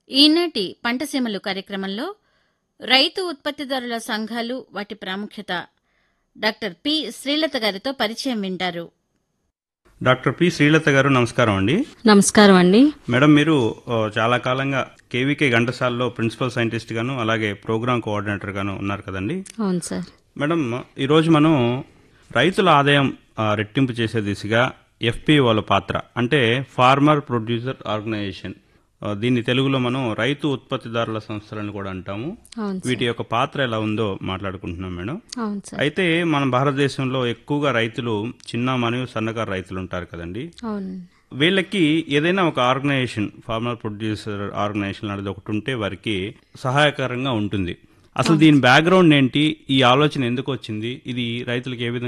ఈనాటి పంటసీమలు కార్యక్రమంలో రైతు ఉత్పత్తిదారుల సంఘాలు వాటి ప్రాముఖ్యత డాక్టర్ పి శ్రీలత గారితో పరిచయం వింటారు డాక్టర్ పి శ్రీలత గారు నమస్కారం అండి నమస్కారం అండి మేడం మీరు ఆ, చాలా కాలంగా కేవీకే ఘంటసాలలో ప్రిన్సిపల్ సైంటిస్ట్ గాను అలాగే ప్రోగ్రామ్ కోఆర్డినేటర్ గాను ఉన్నారు కదండి అవును సార్ మేడం ఈరోజు మనం రైతుల ఆదాయం ఆ, రెట్టింపు చేసే దిశగా ఎఫ్పిఓల పాత్ర అంటే ఫార్మర్ ప్రొడ్యూసర్ ఆర్గనైజేషన్ ఆ, దీన్ని తెలుగులో మనం రైతు ఉత్పత్తిదారుల సంస్థలను కూడా అంటాము అవును సార్ వీటి యొక్క పాత్ర ఎలా ఉందో మాట్లాడుకుంటున్నాం మేడం అవును సార్ అయితే మన భారతదేశంలో ఎక్కువగా రైతులు చిన్న మరియు సన్నకారు రైతులు ఉంటారు కదండి అవును వీళ్ళకి ఏదైనా ఒక ఆర్గనైజేషన్ ఫార్మర్ ప్రొడ్యూసర్ ఆర్గనైజేషన్ అనేది ఒకటి ఉంటే వారికి సహాయకరంగా ఉంటుంది అసలు దీని బ్యాక్గ్రౌండ్ ఏంటి ఈ ఆలోచన ఎందుకు వచ్చింది ఇది రైతులకు ఏ విధంగా